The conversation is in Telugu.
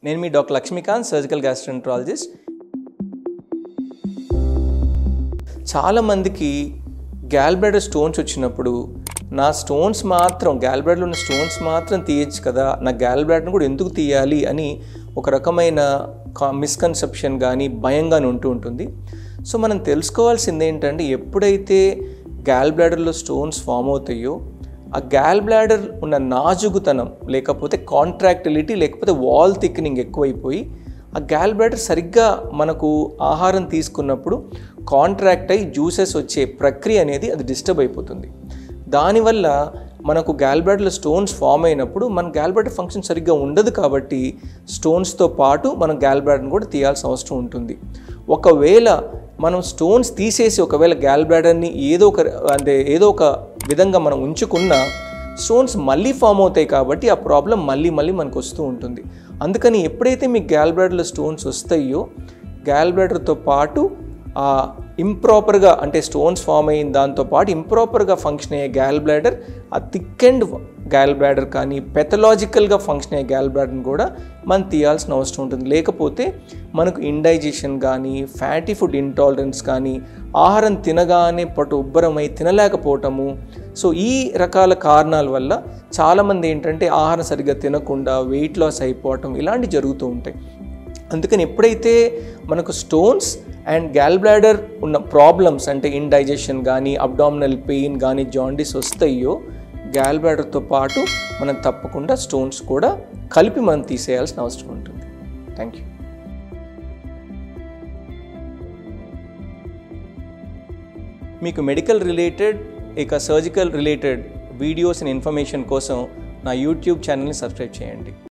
నేను మీ డాక్టర్ లక్ష్మీకాంత్ సర్జికల్ గ్యాస్ట్రెంట్రాలజిస్ట్ చాలామందికి గ్యాల్బ్లాడర్ స్టోన్స్ వచ్చినప్పుడు నా స్టోన్స్ మాత్రం గ్యాల్బ్లాడర్లో ఉన్న స్టోన్స్ మాత్రం తీయచ్చు కదా నా గ్యాల్బ్లాడర్ని కూడా ఎందుకు తీయాలి అని ఒక రకమైన మిస్కన్సెప్షన్ కానీ భయం కానీ ఉంటూ ఉంటుంది సో మనం తెలుసుకోవాల్సింది ఏంటంటే ఎప్పుడైతే గ్యాల్బ్లాడర్లో స్టోన్స్ ఫామ్ అవుతాయో ఆ గ్యాల్ బ్లాడర్ ఉన్న నాజుగుతనం లేకపోతే కాంట్రాక్టిలిటీ లేకపోతే వాల్ థిక్నింగ్ ఎక్కువైపోయి ఆ గ్యాల్ బ్లాడర్ సరిగ్గా మనకు ఆహారం తీసుకున్నప్పుడు కాంట్రాక్ట్ అయి జ్యూసెస్ వచ్చే ప్రక్రియ అనేది అది డిస్టర్బ్ అయిపోతుంది దానివల్ల మనకు గ్యాల్ బ్లాడర్లో స్టోన్స్ ఫామ్ అయినప్పుడు మన గ్యాల్ బ్లాడర్ ఫంక్షన్ సరిగ్గా ఉండదు కాబట్టి స్టోన్స్తో పాటు మనం గ్యాల్ బ్లాడర్ని కూడా తీయాల్సిన అవసరం ఉంటుంది ఒకవేళ మనం స్టోన్స్ తీసేసి ఒకవేళ గ్యాల్ బ్లాడర్ని ఏదో ఒక అంటే ఏదో ఒక విధంగా మనం ఉంచుకున్న స్టోన్స్ మళ్ళీ ఫామ్ అవుతాయి కాబట్టి ఆ ప్రాబ్లం మళ్ళీ మళ్ళీ మనకు వస్తూ ఉంటుంది అందుకని ఎప్పుడైతే మీకు గ్యాల్ బ్లాడర్లో స్టోన్స్ వస్తాయో గ్యాల్ బ్లాడర్తో పాటు ఆ ఇంప్రాపర్గా అంటే స్టోన్స్ ఫామ్ అయిన దాంతోపాటు ఇంప్రాపర్గా ఫంక్షన్ అయ్యే గ్యాల్ బ్లాడర్ ఆ థిక్ అండ్ గ్యాల్ బ్లాడర్ కానీ పెథలాజికల్గా ఫంక్షన్ అయ్యే గ్యాల్ బ్లాడర్ని కూడా మనం తీయాల్సిన అవసరం ఉంటుంది లేకపోతే మనకు ఇండైజెషన్ కానీ ఫ్యాటీ ఫుడ్ ఇంటాలరెన్స్ కానీ ఆహారం తినగానే పటు ఉబ్బరమై తినలేకపోవటము సో ఈ రకాల కారణాల వల్ల చాలామంది ఏంటంటే ఆహారం సరిగ్గా తినకుండా వెయిట్ లాస్ అయిపోవటం ఇలాంటివి జరుగుతూ ఉంటాయి అందుకని ఎప్పుడైతే మనకు స్టోన్స్ అండ్ గ్యాల్ బ్లాడర్ ఉన్న ప్రాబ్లమ్స్ అంటే ఇండైజెషన్ కానీ అబ్డామినల్ పెయిన్ కానీ జాండీస్ వస్తాయో గ్యాల్ బ్లాడర్తో పాటు మనం తప్పకుండా స్టోన్స్ కూడా కలిపి మనం తీసేయాల్సిన అవసరం ఉంటుంది థ్యాంక్ యూ మీకు మెడికల్ రిలేటెడ్ ఇక surgical related videos and information కోసం నా యూట్యూబ్ ఛానల్ని సబ్స్క్రైబ్ చేయండి